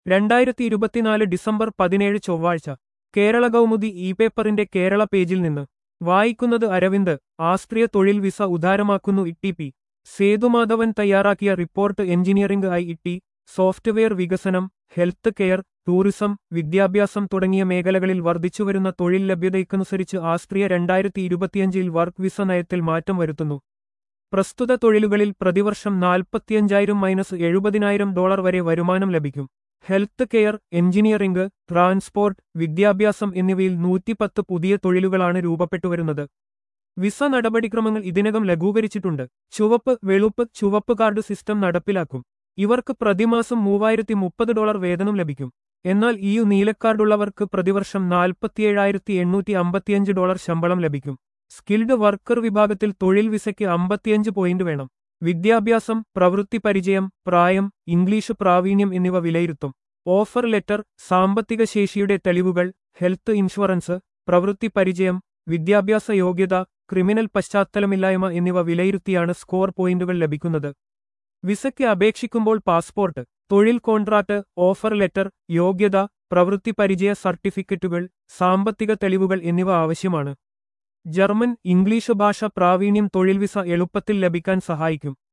രണ്ടായിരത്തി ഇരുപത്തിനാല് ഡിസംബർ പതിനേഴ് ചൊവ്വാഴ്ച കേരള കൗമുദി ഇ പേപ്പറിന്റെ കേരള പേജിൽ നിന്ന് വായിക്കുന്നത് അരവിന്ദ് ആസ്ത്രീയ തൊഴിൽ വിസ ഉദാരമാക്കുന്നു ഇ പി സേതുമാധവൻ തയ്യാറാക്കിയ report engineering I T software വികസനം ഹെൽത്ത് കെയർ ടൂറിസം വിദ്യാഭ്യാസം തുടങ്ങിയ മേഖലകളിൽ വർദ്ധിച്ചുവരുന്ന തൊഴിൽ ലഭ്യതയ്ക്കനുസരിച്ച് ആസ്ട്രിയ രണ്ടായിരത്തി ഇരുപത്തിയഞ്ചിൽ വർക്ക് വിസ നയത്തിൽ മാറ്റം വരുത്തുന്നു പ്രസ്തുത തൊഴിലുകളിൽ പ്രതിവർഷം നാൽപ്പത്തിയഞ്ചായിരം മൈനസ് എഴുപതിനായിരം ഡോളർ വരെ വരുമാനം ലഭിക്കും ഹെൽത്ത് കെയർ എഞ്ചിനീയറിംഗ് ട്രാൻസ്പോർട്ട് വിദ്യാഭ്യാസം എന്നിവയിൽ നൂറ്റിപ്പത്ത് പുതിയ തൊഴിലുകളാണ് രൂപപ്പെട്ടുവരുന്നത് വിസ നടപടിക്രമങ്ങൾ ഇതിനകം ലഘൂകരിച്ചിട്ടുണ്ട് ചുവപ്പ് വെളുപ്പ് ചുവപ്പ് കാർഡ് സിസ്റ്റം നടപ്പിലാക്കും ഇവർക്ക് പ്രതിമാസം മൂവായിരത്തി മുപ്പത് ഡോളർ വേതനം ലഭിക്കും എന്നാൽ ഈ നീലക്കാർഡുള്ളവർക്ക് പ്രതിവർഷം നാൽപ്പത്തിയേഴായിരത്തി എണ്ണൂറ്റി അമ്പത്തിയഞ്ച് ഡോളർ ശമ്പളം ലഭിക്കും സ്കിൽഡ് വർക്കർ വിഭാഗത്തിൽ തൊഴിൽ വിസയ്ക്ക് അമ്പത്തിയഞ്ച് പോയിന്റ് വേണം വിദ്യാഭ്യാസം പ്രവൃത്തി പരിചയം പ്രായം ഇംഗ്ലീഷ് പ്രാവീണ്യം എന്നിവ വിലയിരുത്തും ഓഫർ ലെറ്റർ സാമ്പത്തിക ശേഷിയുടെ തെളിവുകൾ ഹെൽത്ത് ഇൻഷുറൻസ് പ്രവൃത്തി പരിചയം വിദ്യാഭ്യാസ യോഗ്യത ക്രിമിനൽ പശ്ചാത്തലമില്ലായ്മ എന്നിവ വിലയിരുത്തിയാണ് സ്കോർ പോയിന്റുകൾ ലഭിക്കുന്നത് വിസയ്ക്ക് അപേക്ഷിക്കുമ്പോൾ പാസ്പോർട്ട് തൊഴിൽ കോൺട്രാക്ട് ഓഫർ ലെറ്റർ യോഗ്യത പ്രവൃത്തി പരിചയ സർട്ടിഫിക്കറ്റുകൾ സാമ്പത്തിക തെളിവുകൾ എന്നിവ ആവശ്യമാണ് ജർമ്മൻ ഇംഗ്ലീഷ് ഭാഷ പ്രാവീണ്യം തൊഴിൽ വിസ എളുപ്പത്തിൽ ലഭിക്കാൻ സഹായിക്കും